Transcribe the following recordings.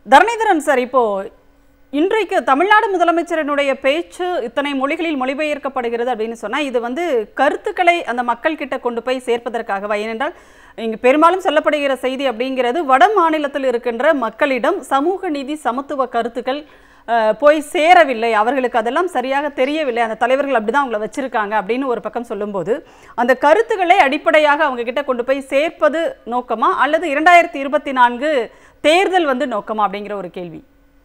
Dharanidharan sir இப்போ இன்றைக்கு தமிழ்நாடு முதலமைச்சரினுடைய பேச்சு இத்தனை மொழிகளில் மொழிபெயர்க்கப்படுகிறது அப்படின்னு சொன்னா இது வந்து கருத்துக்களை அந்த மக்கள் கிட்ட கொண்டு போய் சேர்ப்பதற்காகவா ஏனென்றால் இங்கு பெரும்பாலும் சொல்லப்படுகிற செய்தி அப்படிங்கிறது வட மாநிலத்தில் இருக்கின்ற மக்களிடம் சமூக நீதி சமத்துவ கருத்துக்கள் அஹ், போய் சேரவில்லை அவர்களுக்கு அதெல்லாம் சரியாக தெரியவில்லை அந்த தலைவர்கள் அப்படிதான் அவங்கள வச்சிருக்காங்க அப்படின்னு ஒரு பக்கம் சொல்லும்போது அந்த கருத்துக்களை அடிப்படையாக அவங்க கிட்ட கொண்டு போய் சேர்ப்பது நோக்கமா அல்லது இரண்டாயிரத்தி இருபத்தி நான்கு தேர்தல் வந்து நோக்கமா அப்படிங்கிற ஒரு கேள்வி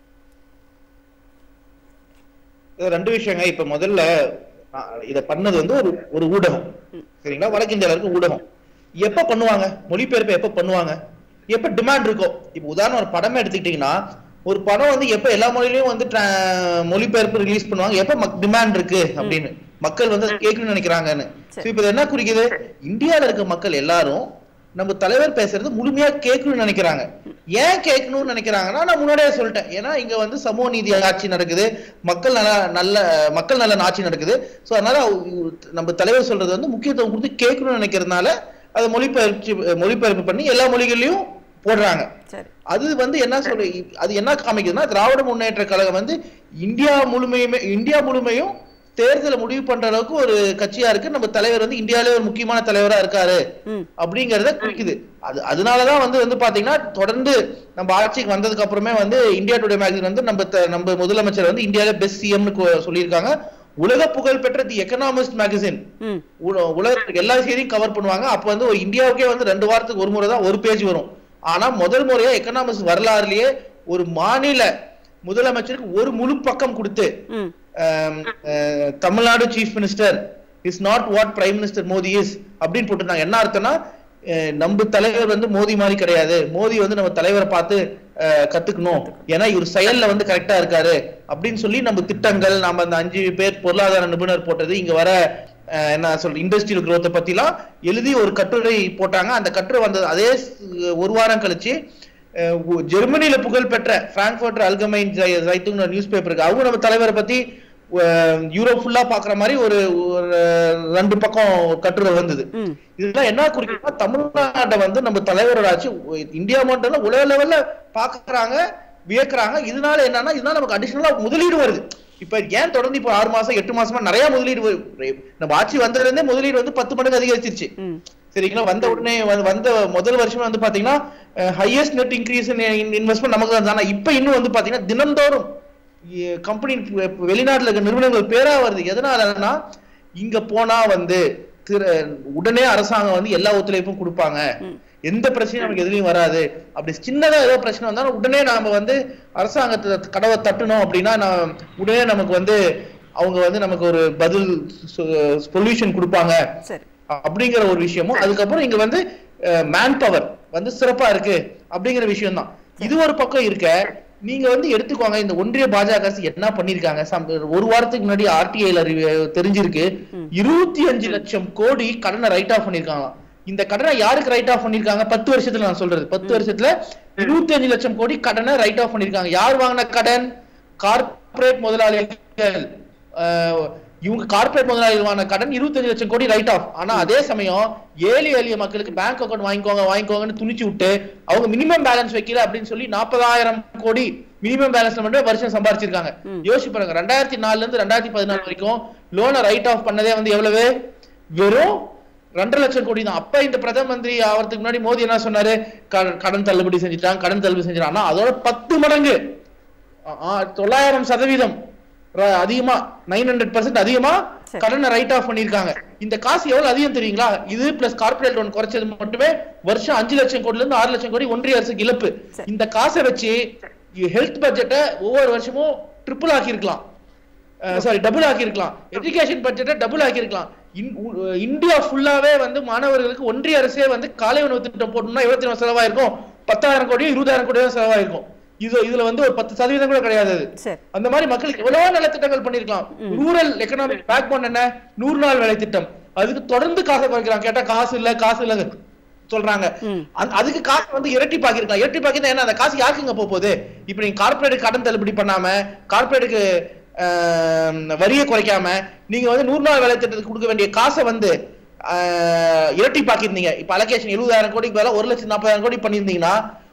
இது ரெண்டு விஷயங்க இப்ப முதல்ல நான் இத பண்ணது வந்து ஒரு ஒரு ஊடகம் சரிங்களா வடக்கு இந்தியால இருக்க ஊடகம் எப்ப பண்ணுவாங்க மொழிபெயர்ப்பு எப்ப பண்ணுவாங்க எப்ப டிமாண்ட் இருக்கோ இப்ப உதாரணம் ஒரு படமே எடுத்துக்கிட்டீங்கன்னா ஒரு படம் வந்து எப்ப எல்லா மொழியிலயும் வந்து tra- மொழிபெயர்ப்பு ரிலீஸ் பண்ணுவாங்க எப்ப டிமாண்ட் இருக்கு அப்படின்னு மக்கள் வந்து அதை கேட்கணும்னு நினைக்கிறாங்கன்னு So, இப்ப இது என்ன குறிக்குது இந்தியால இருக்க மக்கள் எல்லாரும் நம்ம தலைவர் பேசுறது முழுமையா கேட்கணும்னு நினைக்கிறாங்க ஏன் கேட்கணும்னு நினைக்கிறாங்கன்னா நான் முன்னாடியே சொல்லிட்டேன் ஏன்னா இங்க வந்து சமூக நீதி ஆட்சி நடக்குது மக்கள் நல்ல நல்ல மக்கள் நல்ல ஆட்சி நடக்குது சோ அதனால அவ- நம்ம தலைவர் சொல்றது வந்து முக்கியத்துவம் கொடுத்து கேட்கணும்னு நினைக்கிறதுனால அதை மொழிபெயர்ச்சி மொழிபெயர்ப்பு பண்ணி எல்லா மொழிகள்லயும் போடுறாங்க சரி அது வந்து என்ன சொல்ல அது என்ன காமிக்குதுன்னா திராவிட முன்னேற்ற கழகம் வந்து இந்தியா முழுமையுமே இந்தியா முழுமையும் தேர்தலை முடிவு பண்ற அளவுக்கு ஒரு கட்சியா இருக்கு நம்ம தலைவர் வந்து இந்தியாவிலே ஒரு முக்கியமான தலைவரா இருக்காரு ம் அப்படிங்கறத குறிக்குது அது அதனாலதான் வந்து வந்து பாத்தீங்கன்னா தொடர்ந்து நம்ம ஆட்சிக்கு வந்ததுக்கு அப்புறமே வந்து இந்தியா டுடே மேகசின் வந்து நம்ம த- நம்ம முதலமைச்சர் வந்து இந்தியாவில பெஸ்ட் சிஎம்னு சொல்லியிருக்காங்க உலக புகழ் பெற்ற தி எக்கனாமிஸ்ட் மேகசின் ம் உலகத்துக்கு எல்லா செய்தியும் கவர் பண்ணுவாங்க அப்ப வந்து ஒரு இந்தியாவுக்கே வந்து ரெண்டு வாரத்துக்கு ஒரு முறை தான் ஒரு பேஜ் வரும் ஆனா முதல் முறையா எக்கனாமிக்ஸ் வரலாறுலயே ஒரு மாநில முதலமைச்சருக்கு ஒரு முழு பக்கம் கொடுத்து ம் ஆம், ah, Tamil Nadu chief minister is not what prime minister Modi is அப்படின்னு போட்டிருந்தாங்க என்ன அர்த்தம்னா அஹ், நம்ம தலைவர் வந்து மோடி மாதிரி கிடையாது மோடி வந்து நம்ம தலைவரை பார்த்து அஹ், கத்துக்கணும் ஏன்னா இவர் செயல்ல வந்து கரெக்டா இருக்காரு அப்படின்னு சொல்லி நம்ம திட்டங்கள் நம்ம அந்த அஞ்சு பேர் பொருளாதார நிபுணர் போட்டது இங்க வர அஹ், என்ன சொல்ற இண்டஸ்ட்ரியல் growth பத்திலாம் எழுதி ஒரு கட்டுரை போட்டாங்க அந்த கட்டுரை வந்தது அதே ஸ்- ஒரு வாரம் கழிச்சு அஹ் உ- ஜெர்மனியில புகழ்பெற்ற Frankfurt Allgemeine Zeitung newspaper இருக்கு அவங்க நம்ம தலைவரை பத்தி அஹ், யூரோப் ஃபுல்லா பாக்குற மாதிரி ஒரு ஒரு ரெண்டு பக்கம் கட்டுரை வந்தது ம் இதெல்லாம் என்ன குறிக்குதுன்னா தமிழ்நாட்டை வந்து நம்ம தலைவரோட ஆட்சி உ- இந்தியா மட்டும் இல்ல உலக லெவல்ல பாக்குறாங்க வியக்குறாங்க இதனால என்னன்னா இதனால நமக்கு அடிஷனலா முதலீடு வருது இப்ப ஏன் தொடர்ந்து இப்போ ஆறு மாசம் எட்டு மாசமா நிறைய முதலீடு வரு- நம்ம ஆட்சி வந்ததுல இருந்தே முதலீடு வந்து பத்து மடங்கு அதிகரிச்சிருச்சு ம் சரிங்களா வந்த உடனே வந்து- வந்த முதல் வருஷம் வந்து பாத்தீங்கன்னா ஹையஸ்ட் நெட் இன்க்ரீஸ் இன்வெஸ்ட்மெண்ட் நமக்கு தான் ஆனா இப்ப இன்னும் வந்து பாத்தீங்கன்னா தினந்தோறும் கம்பெனி வெளிநாட்டுல இருக்க நிறுவனங்கள் பேரா வருது எதனாலன்னா இங்க போனா வந்து திரு உடனே அரசாங்கம் வந்து எல்லா ஒத்துழைப்பும் கொடுப்பாங்க எந்த பிரச்சனையும் நமக்கு எதுலயும் வராது அப்படி சின்னதா ஏதோ பிரச்சனை வந்தாலும் உடனே நாம வந்து அரசாங்கத்தை கதவை தட்டணும் அப்படின்னா நான் உடனே நமக்கு வந்து அவங்க வந்து நமக்கு ஒரு பதில் சொல்யூஷன் கொடுப்பாங்க சரி அப்படிங்கிற ஒரு விஷயமும் அதுக்கப்புறம் இங்க வந்து மேன் பவர் வந்து சிறப்பா இருக்கு அப்படிங்கிற விஷயம் தான் இது ஒரு பக்கம் இருக்க நீங்க வந்து எடுத்துக்கோங்க இந்த ஒன்றிய பாஜக அரசு என்ன பண்ணிருக்காங்க சம்- ஒரு வாரத்துக்கு முன்னாடி ஆர்டிஐல தெரிஞ்சிருக்கு இருபத்தி அஞ்சு லட்சம் கோடி கடனை ரைட் ஆஃப் பண்ணிருக்காங்க இந்த கடனை யாருக்கு ரைட் ஆஃப் பண்ணிருக்காங்க பத்து வருஷத்துல நான் சொல்றது பத்து வருஷத்துல இருபத்தி அஞ்சு லட்சம் கோடி கடனை ரைட் ஆஃப் பண்ணிருக்காங்க யார் வாங்கின கடன் கார்ப்பரேட் முதலாளிகள் அஹ், இவங்க கார்ப்பரேட் முதலாளிகளான கடன் 25 லட்சம் கோடி ரைட் ஆஃப் ஆனா அதே சமயம் ஏழை எளிய மக்களுக்கு பேங்க் அக்கவுண்ட் வாங்கிக்கோங்க வாங்கிக்கோங்கன்னு துணிச்சு விட்டு அவங்க மினிமம் பேலன்ஸ் வைக்கல அப்படின்னு சொல்லி நாற்பதாயிரம் கோடி மினிமம் பேலன்ஸ்ல மட்டும் வருஷம் சம்பாரிச்சிருக்காங்க யோசிச்சு பாருங்க ரெண்டாயிரத்தி நாலுல இருந்து ரெண்டாயிரத்தி பதினாலு வரைக்கும் லோனை ரைட் ஆஃப் பண்ணதே வந்து எவ்வளவு வெறும் ரெண்டரை லட்சம் கோடி தான் அப்ப இந்த பிரதம மந்திரி ஆவறதுக்கு முன்னாடி மோடி என்ன சொன்னாரு கடன் கடன் தள்ளுபடி செஞ்சுட்டாங்க கடன் தள்ளுபடி செஞ்சிட்டாங்க ஆனா அதோட பத்து மடங்கு ஆ- ஆ, தொள்ளாயிரம் சதவீதம் ர- அதிகமா நைன் ஹண்ட்ரட் பர்சன்ட் அதிகமா சரி. கடனை ரைட் ஆஃப் பண்ணிருக்காங்க இந்த காசு எவ்வளவு அதிகம் தெரியுங்களா இது பிளஸ் கார்பரேட் லோன் குறைச்சது மட்டுமே வருஷம் அஞ்சு லட்சம் கோடில இருந்து ஆறு லட்சம் கோடி ஒன்றிய அரசுக்கு இழப்பு சரி. இந்த காசை வச்சு ஹெல்த் பட்ஜெட்டை ஒவ்வொரு வருஷமும் ட்ரிபிள் ஆக்கியிருக்கலாம் சாரி டபுள் ஆக்கியிருக்கலாம் எஜுகேஷன் பட்ஜெட்டை டபுள் ஆக்கியிருக்கலாம் இன்- உ- இந்தியா ஃபுல்லாவே வந்து மாணவர்களுக்கு ஒன்றிய அரசே வந்து காலை உணவு திட்டம் போட்டோம்னா எவ்வளவு தெரியுமா செலவாயிருக்கும் பத்தாயிரம் கோடியும் இருபதாயிரம் கோடியும் செலவாயிருக்கும் இது இதுல வந்து ஒரு பத்து சதவீதம் கூட கிடையாது அது. சரி அந்த மாதிரி மக்களுக்கு எவ்வளவோ நலத்திட்டங்கள் பண்ணிருக்கலாம் ரூரல் எக்கனாமிக் பேக் போன் என்ன நூறு நாள் வேலை திட்டம் அதுக்கு தொடர்ந்து காசை குறைக்கிறாங்க கேட்டா காசு இல்ல காசு இல்ல சொல்றாங்க ம். அந்த- அதுக்கு காசு வந்து இரட்டி பாக்கிருக்கலாம் இரட்டி பாக்கினா என்ன அந்த காசு யாருக்குங்க போக போகுது இப்ப நீங்க கார்ப்பரேட் கடன் தள்ளுபடி பண்ணாம கார்ப்பரேட்டுக்கு வரியை குறைக்காம நீங்க வந்து நூறு நாள் வேலை திட்டத்துக்கு கொடுக்க வேண்டிய காசை வந்து ஆஹ், இரட்டி பாக்கியிருந்தீங்க இப்ப அலகேஷன் எழுபதாயிரம் கோடிக்கு பதிலா ஒரு லட்சம் நாற்பதாயிரம் கோடி பண்ணியிருந்தீங்கன்னா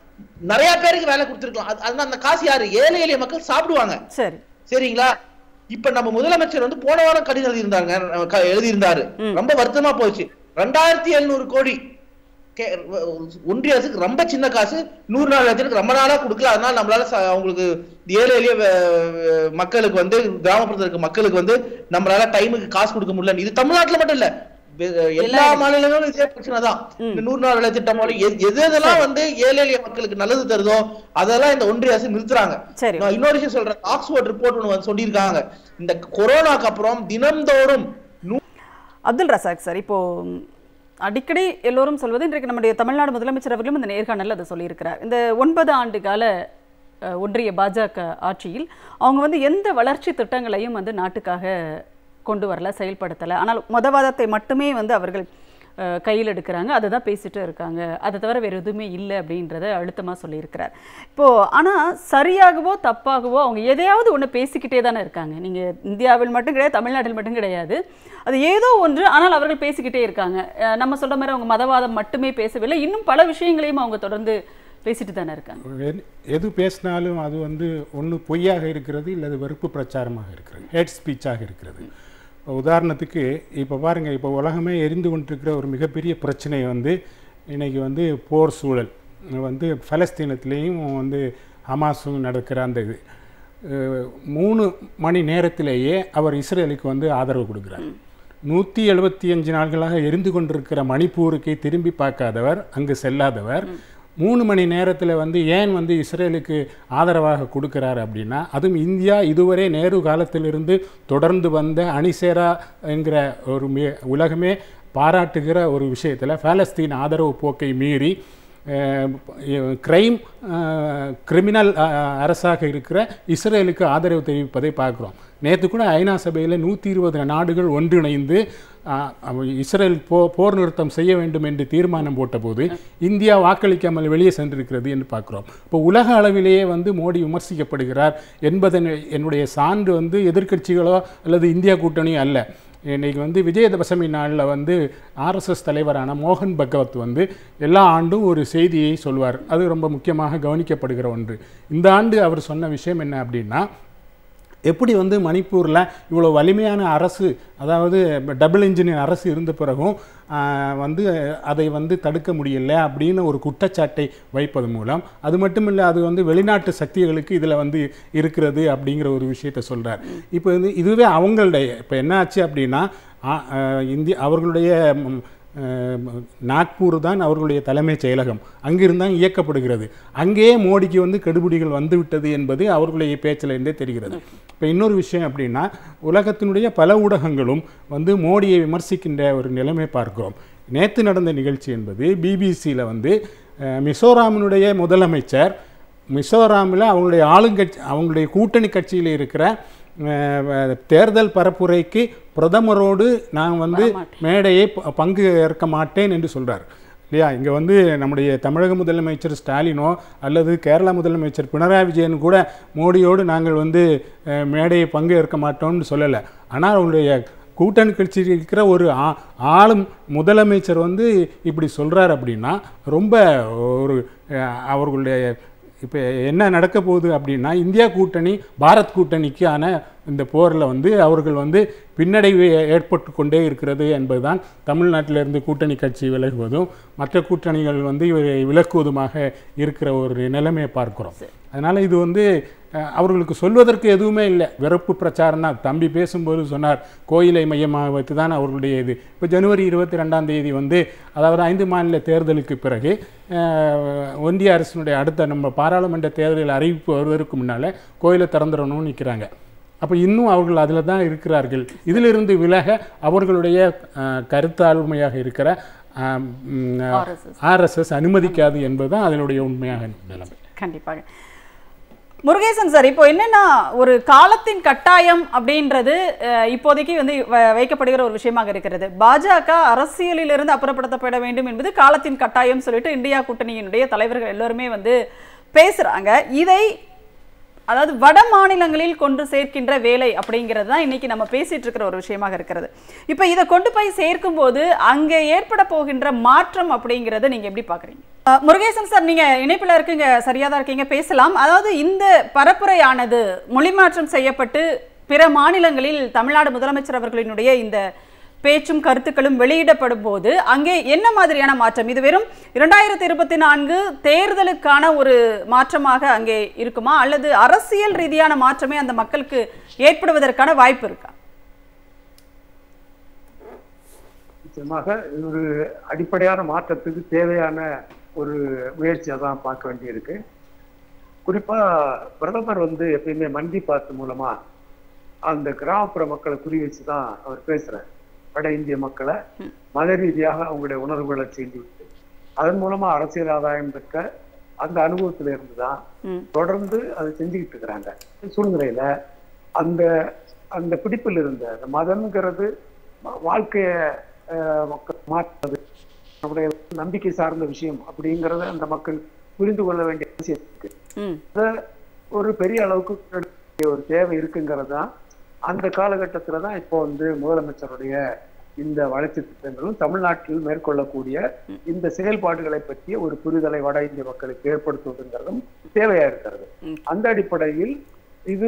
நிறைய பேருக்கு வேலை கொடுத்துருக்கலாம் அது அது அந்த காசு யாரு ஏழை எளிய மக்கள் சாப்பிடுவாங்க சரி சரிங்களா இப்ப நம்ம முதலமைச்சர் வந்து போன வாரம் கடிதம் எழுதியிருந்தாங்க க- எழுதியிருந்தாரு ரொம்ப வருத்தமா போச்சு ரெண்டாயிரத்தி எழுநூறு கோடி கே- ஒன்றிய அரசுக்கு ரொம்ப சின்ன காசு நூறு நாள் லட்சத்துக்கு ரொம்ப நாளா கொடுக்கல அதனால நம்மளால ச- அவங்களுக்கு ஏழை எளிய வ- மக்களுக்கு வந்து கிராமப்புறத்துல இருக்க மக்களுக்கு வந்து நம்மளால டைமுக்கு காசு கொடுக்க முடியல இது தமிழ்நாட்டுல மட்டும் இல்ல வெ- எல்லா மாநிலங்களும் இதே பிரச்சனை தான் இந்த நூறு நாள் வேலை திட்டம் மாதிரி எது எது எதெல்லாம் வந்து ஏழை எளிய மக்களுக்கு நல்லது தருதோ அதெல்லாம் இந்த ஒன்றிய அரசு நிறுத்துறாங்க சரி நான் இன்னொரு விஷயம் சொல்றேன் ஆக்ஸ்போர்ட் ரிப்போர்ட் ஒன்று வந்து சொல்லியிருக்காங்க இந்த கொரோனாக்கு அப்புறம் தினம்தோறும் நூ- அப்துல் ரசாக் சார் இப்போ ம், அடிக்கடி எல்லோரும் சொல்வது இன்றைக்கு நம்முடைய தமிழ்நாடு முதலமைச்சர் அவர்களும் இந்த நேர்காணலில் அதை சொல்லியிருக்கிறார் இந்த ஒன்பது ஆண்டு கால அஹ், ஒன்றிய பாஜக ஆட்சியில் அவங்க வந்து எந்த வளர்ச்சி திட்டங்களையும் வந்து நாட்டுக்காக கொண்டு வரல செயல்படுத்தலை ஆனால் மதவாதத்தை மட்டுமே வந்து அவர்கள் அஹ், கையில் எடுக்கிறாங்க அதை தான் பேசிட்டு இருக்காங்க அதை தவிர வேறு எதுவுமே இல்லை அப்படின்றத அழுத்தமாக சொல்லியிருக்கிறார் இப்போது ஆனால் சரியாகவோ தப்பாகவோ அவங்க எதையாவது ஒன்று பேசிக்கிட்டே தானே இருக்காங்க நீங்கள் இந்தியாவில் மட்டும் கிடையாது தமிழ்நாட்டில் மட்டும் கிடையாது அது ஏதோ ஒன்று ஆனால் அவர்கள் பேசிக்கிட்டே இருக்காங்க அஹ், நம்ம சொல்கிற மாதிரி அவங்க மதவாதம் மட்டுமே பேசவில்லை இன்னும் பல விஷயங்களையும் அவங்க தொடர்ந்து பேசிட்டு தானே இருக்காங்க எது- எது பேசினாலும் அது வந்து ஒன்று பொய்யாக இருக்கிறது இல்லது வெறுப்பு பிரச்சாரமாக இருக்கிறது ஹேட் ஸ்பீச்சாக இருக்கிறது இப்போ உதாரணத்துக்கு இப்போ பாருங்கள் இப்போ உலகமே எரிந்து கொண்டிருக்கிற ஒரு மிகப்பெரிய பிரச்சனை வந்து இன்னைக்கு வந்து போர் சூழல் வந்து பலஸ்தீனத்திலேயும் வந்து ஹமாஸும் நடக்கிற அந்த இது அஹ், மூணு மணி நேரத்திலேயே அவர் இஸ்ரேலுக்கு வந்து ஆதரவு கொடுக்குறார் நூற்றி எழுபத்தி அஞ்சு நாட்களாக எரிந்து கொண்டிருக்கிற மணிப்பூருக்கு திரும்பி பார்க்காதவர் அங்கு செல்லாதவர் மூணு மணி நேரத்தில் வந்து ஏன் வந்து இஸ்ரேலுக்கு ஆதரவாக கொடுக்கிறார் அப்படின்னா அதுவும் இந்தியா இதுவரை நேரு காலத்திலிருந்து தொடர்ந்து வந்த அணிசேரா என்கிற ஒரு மி உலகமே பாராட்டுகிற ஒரு விஷயத்தில் பாலஸ்தீன் ஆதரவு போக்கை மீறி கிரைம் கிரிமினல் அரசாக இருக்கிற இஸ்ரேலுக்கு ஆதரவு தெரிவிப்பதை பார்க்குறோம் நேற்று கூட ஐநா சபையில் நூற்றி இருபது நாடுகள் ஒன்றிணைந்து அஹ், அவ- இஸ்ரேல் போ போர் நிறுத்தம் செய்ய வேண்டும் என்று தீர்மானம் போட்டபோது இந்தியா வாக்களிக்காமல் வெளியே சென்றிருக்கிறது என்று பார்க்குறோம் இப்போ உலக அளவிலேயே வந்து மோடி விமர்சிக்கப்படுகிறார் என்பதன் என்னுடைய சான்று வந்து எதிர்க்கட்சிகளோ அல்லது இந்தியா கூட்டணியோ அல்ல இன்னைக்கு வந்து விஜயதசமி நாளில் வந்து ஆர்எஸ்எஸ் தலைவரான மோகன் பகவத் வந்து எல்லா ஆண்டும் ஒரு செய்தியை சொல்வார் அது ரொம்ப முக்கியமாக கவனிக்கப்படுகிற ஒன்று இந்த ஆண்டு அவர் சொன்ன விஷயம் என்ன அப்படின்னா எப்படி வந்து மணிப்பூரில் இவ்வளோ வலிமையான அரசு அதாவது டபுள் இன்ஜினியர் அரசு இருந்த பிறகும் ஆஹ், வந்து அதை வந்து தடுக்க முடியல அப்படின்னு ஒரு குற்றச்சாட்டை வைப்பது மூலம் அது மட்டும் இல்லை அது வந்து வெளிநாட்டு சக்திகளுக்கு இதில் வந்து இருக்கிறது அப்படிங்கிற ஒரு விஷயத்தை சொல்கிறார் இப்போ வந்து இதுவே அவங்களுடைய இப்போ என்ன ஆச்சு அப்படின்னா ஆ- ஆஹ், இந்திய அவர்களுடைய ம், அஹ், நாக்பூர் தான் அவர்களுடைய தலைமைச் செயலகம் அங்கிருந்தான் இயக்கப்படுகிறது அங்கேயே மோடிக்கு வந்து கெடுபிடிகள் வந்துவிட்டது என்பது அவர்களுடைய பேச்சிலிருந்தே தெரிகிறது இப்போ இன்னொரு விஷயம் அப்படின்னா உலகத்தினுடைய பல ஊடகங்களும் வந்து மோடியை விமர்சிக்கின்ற ஒரு நிலைமை பார்க்கிறோம் நேற்று நடந்த நிகழ்ச்சி என்பது பிபிசியில் வந்து அஹ், மிசோராமினுடைய முதலமைச்சர் மிசோராமில் அவங்களுடைய ஆளுங்கட்சி அவங்களுடைய கூட்டணி கட்சியில் இருக்கிற அஹ், தேர்தல் பரப்புரைக்கு பிரதமரோடு நான் வந்து மேடையை ப- பங்கு ஏற்க மாட்டேன் என்று சொல்றார் இல்லையா இங்கே வந்து நம்முடைய தமிழக முதலமைச்சர் ஸ்டாலினோ அல்லது கேரளா முதலமைச்சர் பினராயி விஜயன் கூட மோடியோடு நாங்கள் வந்து அஹ், மேடையை பங்கு ஏற்க மாட்டோம்னு சொல்லலை ஆனால் அவருடைய கூட்டணி கட்சியில் இருக்கிற ஒரு ஆ- ஆளும் முதலமைச்சர் வந்து இப்படி சொல்றார் அப்படின்னா ரொம்ப ஒரு அஹ், அவர்களுடைய இப்போ என்ன நடக்க போகுது அப்படின்னா இந்தியா கூட்டணி பாரத் கூட்டணிக்கான இந்த போரில் வந்து அவர்கள் வந்து பின்னடைவு ஏற்பட்டு கொண்டே இருக்கிறது என்பதுதான் தமிழ்நாட்டிலிருந்து கூட்டணி கட்சி விலகுவதும் மற்ற கூட்டணிகள் வந்து இவரை விலக்குவதுமாக இருக்கிற ஒரு நிலைமையை பார்க்கிறோம் அதனால் இது வந்து அஹ், அவர்களுக்கு சொல்வதற்கு எதுவுமே இல்லை வெறுப்பு பிரச்சாரம் தான் தம்பி பேசும்போது சொன்னார் கோயிலை மையமாக வைத்து தான் அவர்களுடைய இது இப்போ ஜனவரி இருபத்தி ரெண்டாம் தேதி வந்து அதாவது ஐந்து மாநில தேர்தலுக்கு பிறகு அஹ், ஒன்றிய அரசினுடைய அடுத்த நம்ம பாராளுமன்ற தேர்தல் அறிவிப்பு வருவதற்கு முன்னால் கோயிலை திறந்துடணும்னு நிற்கிறாங்க அப்போ இன்னும் அவர்கள் அதில் தான் இருக்கிறார்கள் இதிலிருந்து விலக அவர்களுடைய அஹ், கருத்தாழ்மையாக இருக்கிற RSS. ஆர்எஸ்எஸ் அனுமதிக்காது என்பதுதான் அதனுடைய உண்மையாக நிலைமை கண்டிப்பாக முருகேசன் சார் இப்போ என்னன்னா ஒரு காலத்தின் கட்டாயம் அப்படின்றது அஹ், இப்போதைக்கு வந்து வ- வைக்கப்படுகிற ஒரு விஷயமாக இருக்கிறது பாஜக அரசியலிலிருந்து அப்புறப்படுத்தப்பட வேண்டும் என்பது காலத்தின் கட்டாயம் சொல்லிட்டு இந்தியா கூட்டணியினுடைய தலைவர்கள் எல்லோருமே வந்து பேசுறாங்க இதை அதாவது வட மாநிலங்களில் கொண்டு சேர்க்கின்ற வேலை அப்படிங்கிறது தான் இன்னைக்கு நம்ம பேசிட்டு இருக்கிற ஒரு விஷயமாக இருக்கிறது இப்போ இதை கொண்டு போய் சேர்க்கும் போது அங்கே ஏற்பட போகின்ற மாற்றம் அப்படிங்கிறத நீங்க எப்படி பாக்குறீங்க அஹ், முருகேசன் சார் நீங்க இணைப்பில் இருக்கீங்க சரியா தான் இருக்கீங்க பேசலாம் அதாவது இந்த பரப்புரையானது மொழி மாற்றம் செய்யப்பட்டு பிற மாநிலங்களில் தமிழ்நாடு முதலமைச்சர் அவர்களினுடைய இந்த பேச்சும் கருத்துக்களும் வெளியிடப்படும் போது அங்கே என்ன மாதிரியான மாற்றம் இது வெறும் இரண்டாயிரத்தி இருபத்தி நான்கு தேர்தலுக்கான ஒரு மாற்றமாக அங்கே இருக்குமா அல்லது அரசியல் ரீதியான மாற்றமே அந்த மக்களுக்கு ஏற்படுவதற்கான வாய்ப்பு இருக்கா நிச்சயமாக இது ஒரு அடிப்படையான மாற்றத்துக்கு தேவையான ஒரு முயற்சியை தான் பார்க்க வேண்டியிருக்கு குறிப்பா பிரதமர் வந்து எப்பயுமே மன் கி பாத் மூலமா அந்த கிராமப்புற மக்களை குறி வச்சு தான் அவர் பேசுறார் வட இந்திய மக்களை மத ரீதியாக அவங்களுடைய உணர்வுகளை செய்து விட்டு அதன் மூலமா அரசியல் ஆதாயம் பெற்ற அந்த அனுபவத்துல இருந்து தான் ம் தொடர்ந்து அதை செஞ்சுக்கிட்டு இருக்கிறாங்க சூழ்நிலையில அந்த அந்த பிடிப்பில் இருந்த அந்த மதம்ங்கிறது வா- வாழ்க்கைய அஹ், மக்கள் மாற்றுறது நம்முடைய நம்பிக்கை சார்ந்த விஷயம் அப்படிங்கறத அந்த மக்கள் புரிந்து கொள்ள வேண்டிய அவசியம் இருக்கு ம் அத ஒரு பெரிய அளவுக்கு முன்னெடுக்க ஒரு தேவை இருக்குங்கிறது தான் அந்த காலகட்டத்துல தான் இப்போ வந்து முதலமைச்சருடைய இந்த வளர்ச்சி திட்டங்களும் தமிழ்நாட்டில் மேற்கொள்ளக்கூடிய இந்த செயல்பாடுகளை பற்றிய ஒரு புரிதலை வட இந்திய மக்களுக்கு ஏற்படுத்துவதுங்கிறதும் தேவையா இருக்கிறது ம். அந்த அடிப்படையில் இது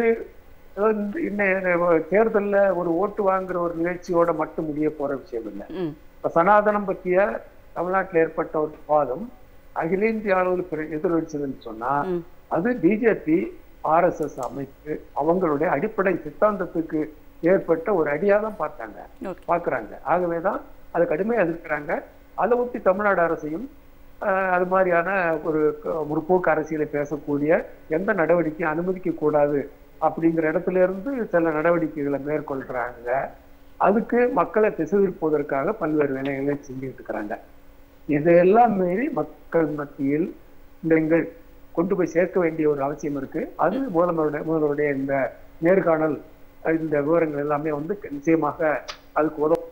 வந்து இன்ன தேர்தல்ல ஒரு ஓட்டு வாங்குற ஒரு நிகழ்ச்சியோட மட்டும் முடிய போற விஷயம் இல்லை ம் இப்ப சனாதனம் பற்றிய தமிழ்நாட்டில் ஏற்பட்ட ஒரு வாதம் அகில இந்திய அளவில் பிற- எதிரொலிச்சதுன்னு சொன்னா ம். அது பிஜேபி ஆர்எஸ்எஸ் அமைப்பு அவங்களுடைய அடிப்படை சித்தாந்தத்துக்கு ஏற்பட்ட ஒரு அடியா தான் பார்த்தாங்க ஓகே பார்க்கறாங்க ஆகவேதான் அதை கடுமையா எதிர்க்கிறாங்க அதை ஒட்டி தமிழ்நாடு அரசையும் ஆஹ், அது மாதிரியான ஒரு க- முற்போக்கு அரசியலை பேசக்கூடிய எந்த நடவடிக்கையும் அனுமதிக்க கூடாது அப்படிங்கிற இடத்துல இருந்து சில நடவடிக்கைகளை மேற்கொள்றாங்க அதுக்கு மக்களை திசை திருப்புவதற்காக பல்வேறு வேலைகளை செஞ்சுட்டு இருக்கிறாங்க இதையெல்லாம் மீறி மக்கள் மத்தியில் நீங்கள் கொண்டு போய் சேர்க்க வேண்டிய ஒரு அவசியம் இருக்கு அது முதல்வருடைய முதல்வருடைய இந்த நேர்காணல் இந்த விவரங்கள் எல்லாமே வந்து நிச்சயமாக அதுக்கு உதவும்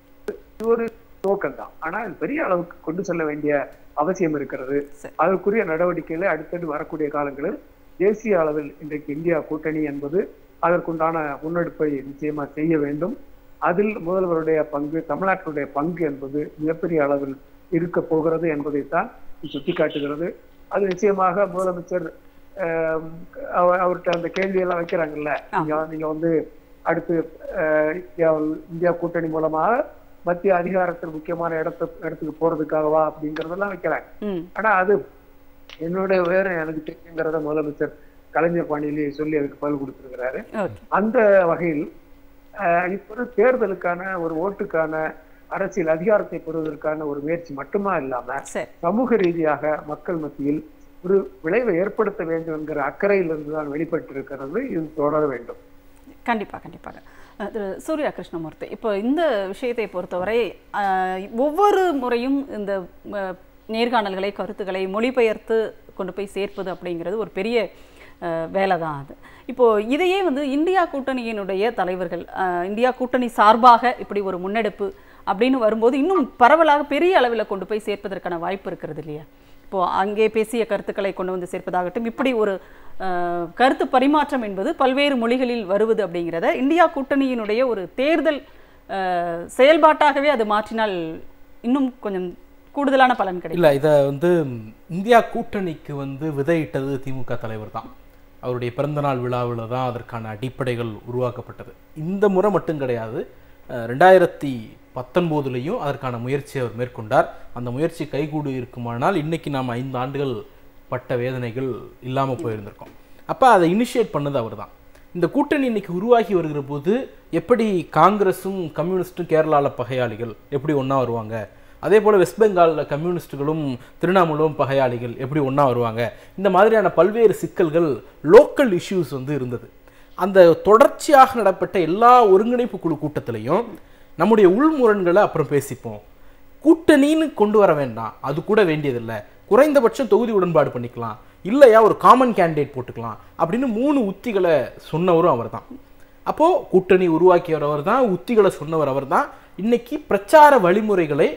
இது ஒரு நோக்கம் தான் ஆனா இது பெரிய அளவுக்கு கொண்டு செல்ல வேண்டிய அவசியம் இருக்கிறது சரி. அதற்குரிய நடவடிக்கைகளை அடுத்தடுத்து வரக்கூடிய காலங்களில் தேசிய அளவில் இன்றைக்கு இந்தியா கூட்டணி என்பது அதற்குண்டான முன்னெடுப்பை நிச்சயமா செய்ய வேண்டும் அதில் முதல்வருடைய பங்கு தமிழ்நாட்டினுடைய பங்கு என்பது மிகப்பெரிய அளவில் இருக்க போகிறது என்பதைத்தான் இது சுட்டிக்காட்டுகிறது அது நிச்சயமாக முதலமைச்சர் ஆம், அவ- அவர்கிட்ட அந்த கேள்வி எல்லாம் வைக்கிறாங்கல்ல நீங்க நீங்க வந்து அடுத்து அஹ், இந்தியாவில் இந்தியா கூட்டணி மூலமாக மத்திய அதிகாரத்தில் முக்கியமான இடத்து இடத்துக்கு போறதுக்காகவா அப்படிங்கறதெல்லாம் வைக்கிறாங்க ம் ஆனா அது என்னுடைய வேற எனக்கு தெரியுங்கிறத முதலமைச்சர் கலைஞர் பாணியிலேயே சொல்லி அதுக்கு பதில் கொடுத்திருக்கிறாரு ஓகே அந்த வகையில் அஹ், இப்ப ஒரு தேர்தலுக்கான ஒரு ஓட்டுக்கான அரசியல் அதிகாரத்தை பெறுவதற்கான ஒரு முயற்சி மட்டுமா இல்லாம சரி சமூக ரீதியாக மக்கள் மத்தியில் ஒரு விளைவை ஏற்படுத்த வேண்டும் என்கிற அக்கறையிலிருந்து தான் வெளிப்பட்டிருக்கிறது இது தொடர வேண்டும் கண்டிப்பாக கண்டிப்பாக அஹ் திரு சூர்யா கிருஷ்ணமூர்த்தி இப்போ இந்த விஷயத்தை பொறுத்தவரை அஹ், ஒவ்வொரு முறையும் இந்த அஹ், நேர்காணல்களை கருத்துக்களை மொழிபெயர்த்து கொண்டு போய் சேர்ப்பது அப்படிங்கிறது ஒரு பெரிய அஹ், வேலை தான் அது இப்போ இதையே வந்து இந்தியா கூட்டணியினுடைய தலைவர்கள் அஹ், இந்தியா கூட்டணி சார்பாக இப்படி ஒரு முன்னெடுப்பு அப்படின்னு வரும்போது இன்னும் பரவலாக பெரிய அளவில் கொண்டு போய் சேர்ப்பதற்கான வாய்ப்பு இருக்கிறது இல்லையா இப்போ அங்கே பேசிய கருத்துக்களை கொண்டு வந்து சேர்ப்பதாகட்டும் இப்படி ஒரு அஹ், கருத்து பரிமாற்றம் என்பது பல்வேறு மொழிகளில் வருவது அப்படிங்கிறத இந்தியா கூட்டணியினுடைய ஒரு தேர்தல் அஹ், செயல்பாட்டாகவே அது மாற்றினால் இன்னும் கொஞ்சம் கூடுதலான பலன் கிடைக்கும் இல்ல இதை வந்து இந்தியா கூட்டணிக்கு வந்து விதையிட்டது திமுக தலைவர் தான் அவருடைய பிறந்தநாள் விழாவில் தான் அதற்கான அடிப்படைகள் உருவாக்கப்பட்டது இந்த முறை மட்டும் கிடையாது அஹ், ரெண்டாயிரத்தி பத்தொன்பதுலேயும் அதற்கான முயற்சியை அவர் மேற்கொண்டார் அந்த முயற்சி கைகூடு இருக்குமானால் இன்னைக்கு நாம் ஐந்து ஆண்டுகள் பட்ட வேதனைகள் இல்லாமல் போயிருந்திருக்கோம் அப்போ அதை இனிஷியேட் பண்ணது அவர் தான் இந்த கூட்டணி இன்னைக்கு உருவாகி வருகிற போது எப்படி காங்கிரஸும் கம்யூனிஸ்ட்டும் கேரளாவில் பகையாளிகள் எப்படி ஒன்றா வருவாங்க அதே போல் வெஸ்ட் பெங்காலில் கம்யூனிஸ்ட்டுகளும் திரிணாமுலும் பகையாளிகள் எப்படி ஒன்றா வருவாங்க இந்த மாதிரியான பல்வேறு சிக்கல்கள் லோக்கல் இஷ்யூஸ் வந்து இருந்தது அந்த தொடர்ச்சியாக நடப்பட்ட எல்லா ஒருங்கிணைப்பு குழு கூட்டத்திலையும் நம்முடைய உள்முரண்களை அப்புறம் பேசிப்போம் கூட்டணின்னு கொண்டு வர வேண்டாம் அது கூட வேண்டியதில்லை குறைந்தபட்சம் தொகுதி உடன்பாடு பண்ணிக்கலாம் இல்லையா ஒரு காமன் கேண்டிடேட் போட்டுக்கலாம் அப்படின்னு மூணு உத்திகளை சொன்னவரும் அவர்தான் அப்போ கூட்டணி உருவாக்கியவர் அவர் தான் உத்திகளை சொன்னவர் அவர் தான் இன்னைக்கு பிரச்சார வழிமுறைகளை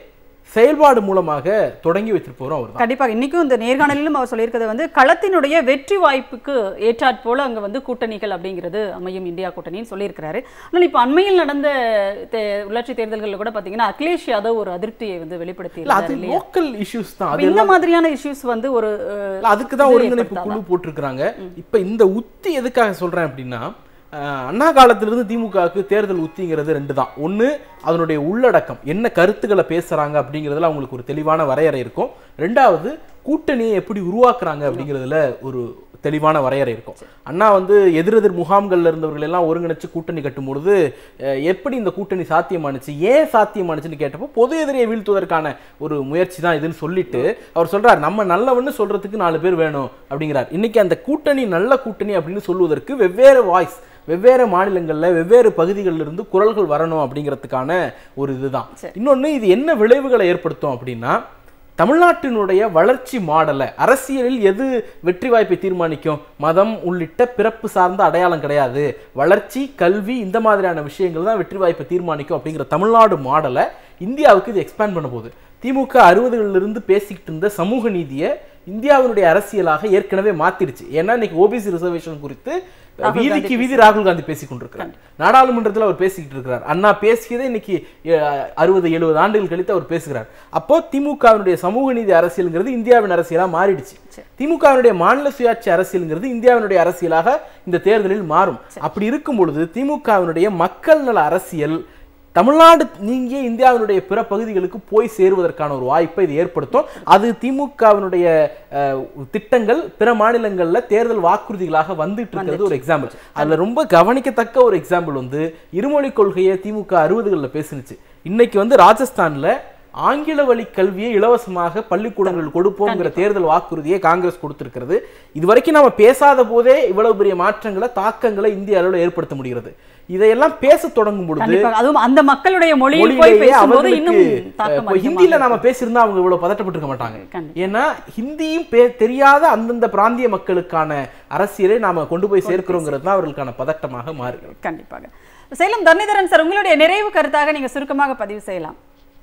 செயல்பாடு மூலமாக தொடங்கி வச்சிருப்பவரும் அவர் தான் கண்டிப்பாக இன்னைக்கும் இந்த நேர்காணலிலும் அவர் சொல்லியிருக்கிறது வந்து களத்தினுடைய வெற்றி வாய்ப்புக்கு ஏற்றாற் போல அங்க வந்து கூட்டணிகள் அப்படிங்கிறது அமையும் இந்தியா கூட்டணின்னு சொல்லியிருக்கிறாரு ஆனால் இப்போ அண்மையில் நடந்த தே- உள்ளாட்சி தேர்தல்களில் கூட பார்த்தீங்கன்னா அகிலேஷ் யாதவ் ஒரு அதிருப்தியை வந்து வெளிப்படுத்தி இல்ல அது இருந்தார் இல்லையா லோக்கல் இஷ்யூஸ் தான் அப்ப அது இந்த மாதிரியான இஷ்யூஸ் வந்து ஒரு அஹ், இல்ல, அதுக்கு தான் இது ஒருங்கிணைப்பு ஏற்படுத்தாதா? குழு போட்டிருக்கிறாங்க இப்ப இந்த உத்தி எதுக்காக சொல்றேன் அப்படின்னா அஹ், அண்ணா காலத்திலிருந்து திமுகவுக்கு தேர்தல் உத்திங்கிறது ரெண்டு தான் ஒண்ணு அதனுடைய உள்ளடக்கம் என்ன கருத்துக்களை பேசுறாங்க அப்படிங்கிறதுல அவங்களுக்கு ஒரு தெளிவான வரையறை இருக்கும் ரெண்டாவது கூட்டணியை எப்படி உருவாக்குறாங்க அப்படிங்கிறதுல ஒரு தெளிவான வரையறை இருக்கும் அண்ணா வந்து எதிரெதிர் முகாம்கள்ல இருந்தவர்கள் எல்லாம் ஒருங்கிணைச்சு கூட்டணி கட்டும் பொழுது அஹ், எப்படி இந்த கூட்டணி சாத்தியமானுச்சு ஏன் சாத்தியமானுச்சுன்னு கேட்டப்போ பொது எதிரியை வீழ்த்துவதற்கான ஒரு முயற்சி தான் இதுன்னு சொல்லிட்டு அவர் சொல்றார் நம்ம நல்லவன்னு சொல்றதுக்கு நாலு பேர் வேணும் அப்படிங்கிறார் இன்னைக்கு அந்த கூட்டணி நல்ல கூட்டணி அப்படின்னு சொல்வதற்கு வெவ்வேறு வாய்ஸ் வெவ்வேறு மாநிலங்கள்ல வெவ்வேறு பகுதிகளில் இருந்து குரல்கள் வரணும் அப்படிங்கிறதுக்கான ஒரு இதுதான் சரி. இன்னொன்னு இது என்ன விளைவுகளை ஏற்படுத்தும் அப்படின்னா தமிழ்நாட்டினுடைய வளர்ச்சி மாடலை அரசியலில் எது வெற்றி வாய்ப்பை தீர்மானிக்கும் மதம் உள்ளிட்ட பிறப்பு சார்ந்த அடையாளம் கிடையாது வளர்ச்சி கல்வி இந்த மாதிரியான விஷயங்கள் தான் வெற்றி வாய்ப்பை தீர்மானிக்கும் அப்படிங்கிற தமிழ்நாடு மாடலை இந்தியாவுக்கு இது எக்ஸ்பேண்ட் பண்ண போகுது திமுக அறுபதுகளிலிருந்து இருந்து பேசிக்கிட்டு இருந்த சமூக நீதியை இந்தியாவினுடைய அரசியலாக ஏற்கனவே மாத்திருச்சு ஏன்னா இன்னைக்கு ஓபிசி ரிசர்வேஷன் குறித்து ராகுல் வீதிக்கு காந்தி வீதி ராகுல் காந்தி பேசிக் கொண்டிருக்கிறார் நாடாளுமன்றத்தில் அவர் பேசிக்கிட்டு இருக்கிறார் அண்ணா பேசியதை இன்னைக்கு அறுபது எழுபது ஆண்டுகள் கழித்து அவர் பேசுகிறார் அப்போ திமுகவினுடைய சமூக நீதி அரசியல்ங்கிறது இந்தியாவின் அரசியலா மாறிடுச்சு திமுகவினுடைய மாநில சுயாட்சி அரசியல்ங்கிறது இந்தியாவினுடைய அரசியலாக இந்த தேர்தலில் மாறும் அப்படி இருக்கும் பொழுது திமுகவினுடைய மக்கள் நல அரசியல் தமிழ்நாடு நீங்கிய இந்தியாவினுடைய பிற பகுதிகளுக்கு போய் சேருவதற்கான ஒரு வாய்ப்பை இது ஏற்படுத்தும் அது திமுகவினுடைய அஹ், திட்டங்கள் பிற மாநிலங்கள்ல தேர்தல் வாக்குறுதிகளாக வந்துட்டு இருக்கிறது ஒரு எக்ஸாம்பிள் அதுல ரொம்ப கவனிக்கத்தக்க ஒரு எக்ஸாம்பிள் வந்து இருமொழி கொள்கையை திமுக அறுபதுகளில் பேசுனுச்சு இன்னைக்கு வந்து ராஜஸ்தான்ல ஆங்கில வழி கல்வியை இலவசமாக பள்ளிக்கூடங்கள் கொடுப்போங்கிற தேர்தல் வாக்குறுதியை காங்கிரஸ் கொடுத்திருக்கிறது இது வரைக்கும் நாம பேசாத போதே இவ்வளவு பெரிய மாற்றங்களை தாக்கங்களை இந்திய அளவில் ஏற்படுத்த முடிகிறது இதையெல்லாம் பேச தொடங்கும் பொழுது கண்டிப்பாக அதுவும் அந்த மக்களுடைய மொழியில் போய் மொழியிலேயே பேசும்போது இன்னும் அவர்களுக்கு தாக்கம் இப்போ ஹிந்தியில அதிகமாக நாம பேசியிருந்தா அவங்க இவ்வளவு பதட்டப்பட்டிருக்க மாட்டாங்க கண்டிப்பா. ஏன்னா ஹிந்தியும் பே- தெரியாத அந்தந்த பிராந்திய மக்களுக்கான அரசியலை நாம கொண்டு போய் சேர்க்கிறோங்கிறது தான் அவர்களுக்கான பதட்டமாக மாறுகிறது கண்டிப்பாக சேலம் தர்ணிதரன் சார் உங்களுடைய நிறைவு கருத்தாக நீங்க சுருக்கமாக பதிவு செய்யலாம்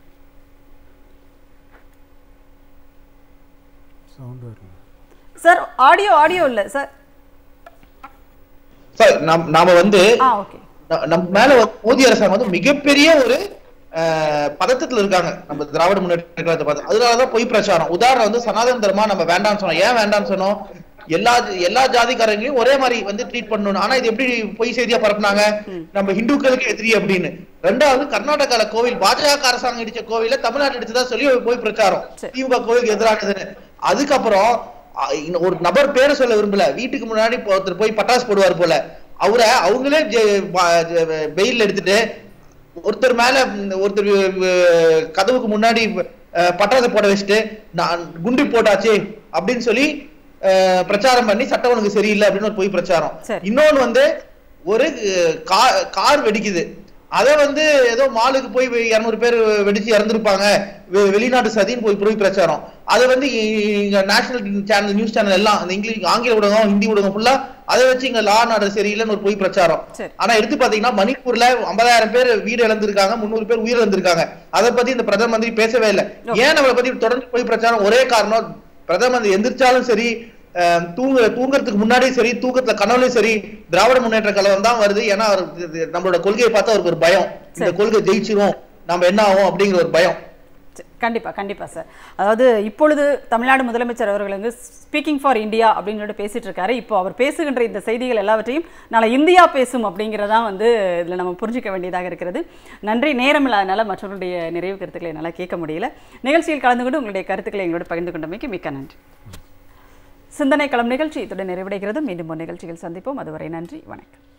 சவுண்ட் வருது சார் ஆடியோ ஆடியோ இல்ல சார் சார் நாம் நாம வந்து ஆ ஓகே ந- நம்ம மேல வந்து மோடி அரசாங்கம் வந்து மிகப்பெரிய ஒரு அஹ், பதட்டத்துல இருக்காங்க நம்ம திராவிட முன்னேற்ற கழகத்தை பார்த்து அதனாலதான் பொய் பிரச்சாரம் உதாரணம் வந்து சனாதன தர்மா நம்ம வேண்டாம்னு சொன்னோம் ஏன் வேண்டாம்னு சொன்னோம் எல்லா எல்லா ஜாதிக்காரங்களையும் ஒரே மாதிரி வந்து ட்ரீட் பண்ணணும் ஆனா இது எப்படி பொய் செய்தியா பரப்புனாங்க நம்ம ஹிந்துக்களுக்கு எதிரி அப்படின்னு ரெண்டாவது கர்நாடகால கோவில் பாஜக அரசாங்கம் இடிச்ச கோவில தமிழ்நாடு இடிச்சதா சொல்லி ஒரு பொய் பிரச்சாரம் சரி. திமுக கோவிலுக்கு எதிரானதுன்னு அதுக்கப்புறம் அ, இன்னும் ஒரு நபர் பேரை சொல்ல விரும்பல வீட்டுக்கு முன்னாடி இப்போ ஒருத்தர் போய் பட்டாசு போடுவார் போல அவரை அவங்களே வெயில் எடுத்துட்டு ஒருத்தர் மேல ம், ஒருத்தர் அஹ், கதவுக்கு முன்னாடி அஹ், பட்டாசு போட வச்சுட்டு நான் குண்டு போட்டாச்சு அப்படின்னு சொல்லி அஹ், பிரச்சாரம் பண்ணி சட்டம் ஒழுங்கு சரியில்லை அப்படின்னு ஒரு பொய் பிரச்சாரம் சரி. இன்னொன்னு வந்து ஒரு அஹ், கா- கார் வெடிக்குது அத வந்து ஏதோ மாலுக்கு போய் இருநூறு பேர் வெடிச்சு இறந்துருப்பாங்க வெ- வெளிநாட்டு சதின்னு போய் பொய் பிரச்சாரம் அது வந்து இ- இங்க நேஷனல் சேனல் நியூஸ் சேனல் எல்லாம் அந்த இங்கிலீஷ் ஆங்கில ஊடகம் ஹிந்தி ஊடகம் ஃபுல்லா அதை வச்சு இங்க லா நாடு சரியில்லைன்னு ஒரு பொய் பிரச்சாரம் சரி. ஆனா எடுத்து பாத்தீங்கன்னா மணிப்பூர்ல ஐம்பதாயிரம் பேர் வீடு இழந்திருக்காங்க முந்நூறு பேர் உயிர் இழந்திருக்காங்க அதை பத்தி இந்த பிரதம மந்திரி பேசவே இல்லை ஏன் நம்மளை பத்தி தொடர்ந்து போய் பிரச்சாரம் ஒரே காரணம் பிரதம மந்திரி எந்திரிச்சாலும் சரி அஹ், தூங்க தூங்குறதுக்கு முன்னாடியும் சரி தூக்கத்துல கனவுலயும் சரி திராவிட முன்னேற்ற கழகம் தான் வருது ஏன்னா அவர் இது- நம்மளோட கொள்கையை பார்த்தா அவருக்கு ஒரு பயம் இந்த கொள்கை ஜெயிச்சிரும் நம்ம என்ன ஆகும் அப்படிங்கிற ஒரு பயம் சரி, கண்டிப்பா கண்டிப்பா சார் அதாவது இப்பொழுது தமிழ்நாடு முதலமைச்சர் அவர்கள் வந்து ஸ்பீக்கிங் ஃபார் இந்தியா அப்படின்னு சொல்லிட்டு பேசிட்டு இருக்காரு இப்போ அவர் பேசுகின்ற இந்த செய்திகள் எல்லாவற்றையும் நாளை இந்தியா பேசும் அப்படிங்கிறதா வந்து இதில் நம்ம புரிஞ்சிக்க வேண்டியதாக இருக்கிறது நன்றி நேரம் இல்லாதனால மற்றவர்களுடைய நிறைவு கருத்துக்களை என்னால் கேட்க முடியல நிகழ்ச்சியில் கலந்து கொண்டு உங்களுடைய கருத்துக்களை எங்களோடு பகிர்ந்து கொண்டமைக்கு மிக்க நன்றி சிந்தனை களம் நிகழ்ச்சி இத்துடன் நிறைவடைகிறது மீண்டும் ஒரு நிகழ்ச்சியில் சந்திப்போம் அதுவரை நன்றி வணக்கம்